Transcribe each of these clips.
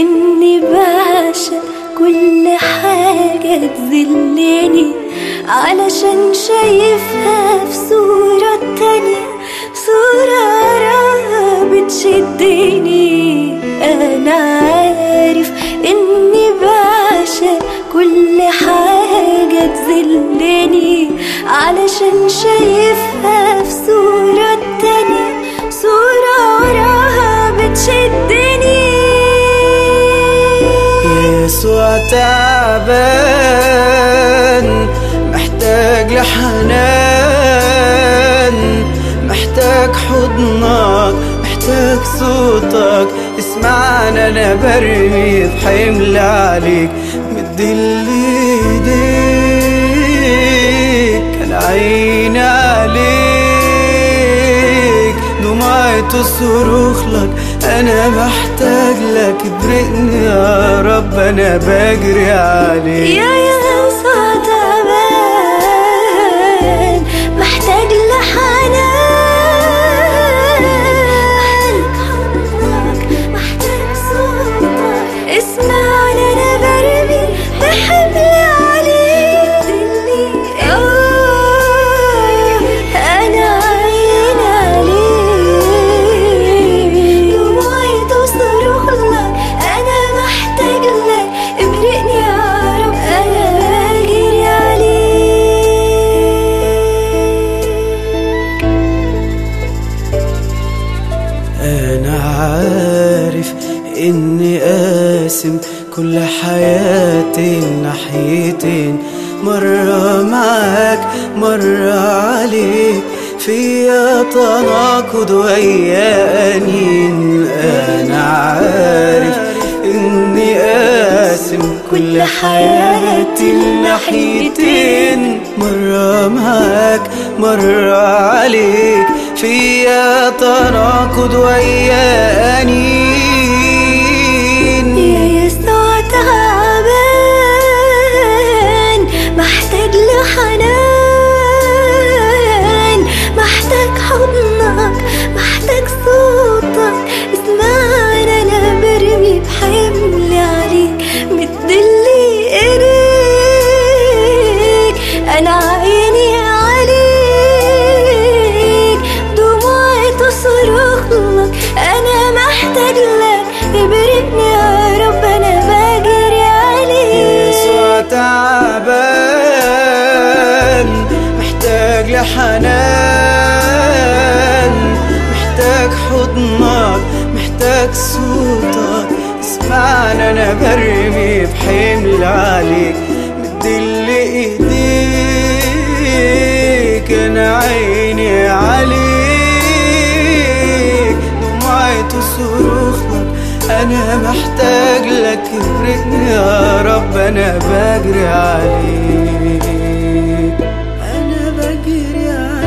إني بعشق كل حاجة تذلني علشان شايفها في صورة تانية صورة وراها بتشدني أنا عارف إني بعشق كل حاجة تذلني علشان شايفها في صورة تانية صورة وراها بتشدني يسوع تعبان محتاج لحنان محتاج حضنك محتاج صوتك اسمعنا انا برمي بحمل عليك مدي ايديك انا عيني عليك دمعت الصاروخ لك انا محتاج لك ابرقني يا رب انا بجري عليك يا يسوع تعبان محتاج لحنان محتاج صوتك اسمعني انا برمي بحمل عليك انا عين عليك دموعي تصرخ لك انا محتاج لك ابرقني يا رب انا بجري عليك انا عارف اني قاسم كل حياتي ناحيتين مرة معاك مرة عليك فيا تناقض ويا أنين أنا عارف إني قاسم كل حياتي الناحيتين مرة معاك مرة عليك فيا تناقض ويا أنين يا يسوع تعبان محتاج لحنان محتاج حضنك محتاج صوتك اسمعنا انا برمي بحملي عليك مدلي ايديك انا عيني عليك دموعي تصرخ لك انا محتاج لك ابرقني يا رب انا بجري عليك يسوع تعبان محتاج لحنان محتاج حضنك محتاج صوتك اسمعنا انا برمي بحمل عليك مدل ايديك انا عيني عليك دموعي تصرخ لك انا محتاج لك ابرقني يا رب انا بجري عليك انا بجري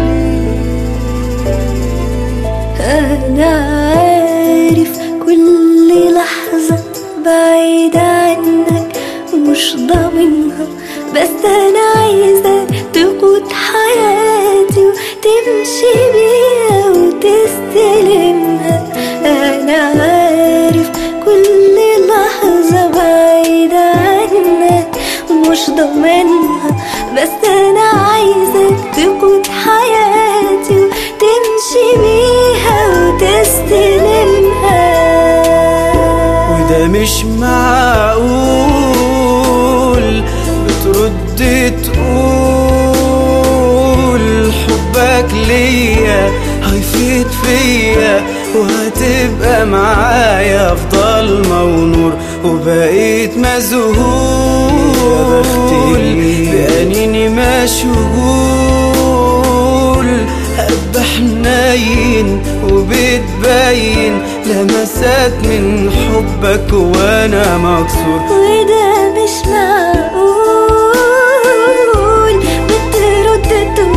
عليك أنا عارف كل لحظة بعيد عنك مش ضامنها بس أنا عايزة تقود حياتي وتمشي بيها وتستلمها أنا عارف كل لحظة بعيد عنك مش ضامنها بس أنا عايزك تقود حياتي وتمشي بيها وتستلمها وده مش معقول بترد تقول حبك ليا هيفيد فيا وهتبقى معايا افضل ونور وبقيت مذهول بأنيني مشغول هبقى حنين وبتبين لمسات من حبك وانا مكسور وده مش معقول بترد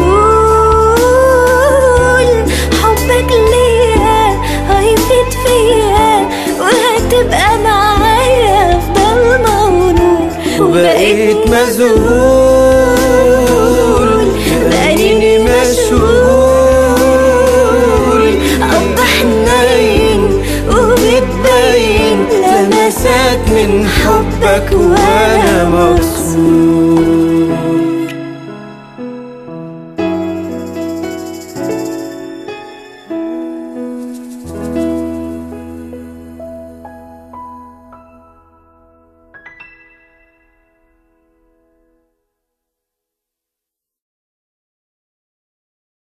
تقول حبك ليا هيفيد فيا وهتبقى معايا افضل مولود وبقيت مذهول بأنيني مشغول أب حنين وبتبين لمسات حبك وانا مبسوط